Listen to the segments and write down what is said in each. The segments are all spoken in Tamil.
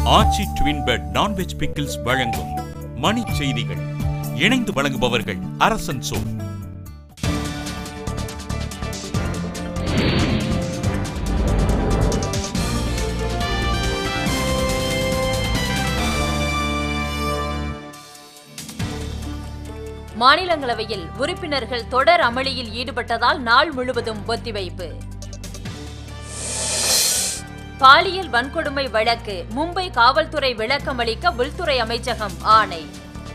ஆச்சி ட்வின் பெட் நான்வெஜ் பிக்கிள்ஸ் வழங்கும் மணி செய்திகள் இணைந்து வழங்குபவர்கள் அரசன் சோ மாநிலங்களவையில் உறுப்பினர்கள் தொடர் அமளியில் ஈடுபட்டதால் நாள் முழுவதும் ஒத்திவைப்பு பாலியல் வன்கொடுமை வழக்கு மும்பை காவல்துறை விளக்கமளிக்க உள்துறை அமைச்சகம் ஆணை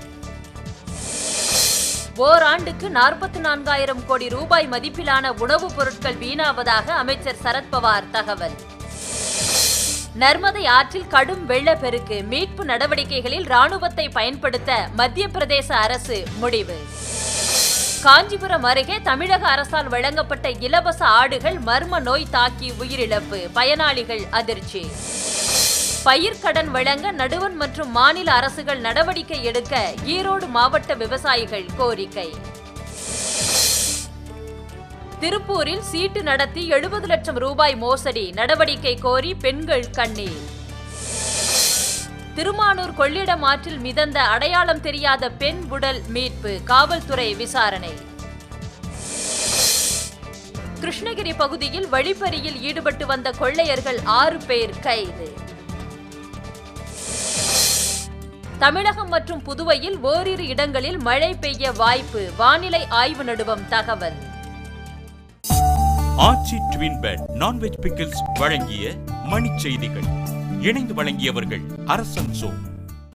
ஓராண்டுக்கு நாற்பத்தி நான்காயிரம் கோடி ரூபாய் மதிப்பிலான உணவுப் பொருட்கள் வீணாவதாக அமைச்சர் சரத்பவார் தகவல் நர்மதை ஆற்றில் கடும் வெள்ளப்பெருக்கு மீட்பு நடவடிக்கைகளில் ராணுவத்தை பயன்படுத்த மத்திய பிரதேச அரசு முடிவு காஞ்சிபுரம் அருகே தமிழக அரசால் வழங்கப்பட்ட இலவச ஆடுகள் மர்ம நோய் தாக்கி உயிரிழப்பு பயனாளிகள் அதிர்ச்சி பயிர்க்கடன் வழங்க நடுவன் மற்றும் மாநில அரசுகள் நடவடிக்கை எடுக்க ஈரோடு மாவட்ட விவசாயிகள் கோரிக்கை திருப்பூரில் சீட்டு நடத்தி எழுபது லட்சம் ரூபாய் மோசடி நடவடிக்கை கோரி பெண்கள் கண்ணீர் திருமானூர் கொள்ளிடம் ஆற்றில் மிதந்த அடையாளம் தெரியாத பெண் உடல் மீட்பு காவல்துறை விசாரணை கிருஷ்ணகிரி பகுதியில் வழிப்பறியில் ஈடுபட்டு வந்த கொள்ளையர்கள் ஆறு பேர் கைது தமிழகம் மற்றும் புதுவையில் ஓரிரு இடங்களில் மழை பெய்ய வாய்ப்பு வானிலை ஆய்வு நடுவம் தகவல் ஆச்சி ட்வின் பெட் நான்வெஜ் பிக்கிள்ஸ் வழங்கிய மணி செய்திகள் இணைந்து வழங்கியவர்கள் அரசன் சோ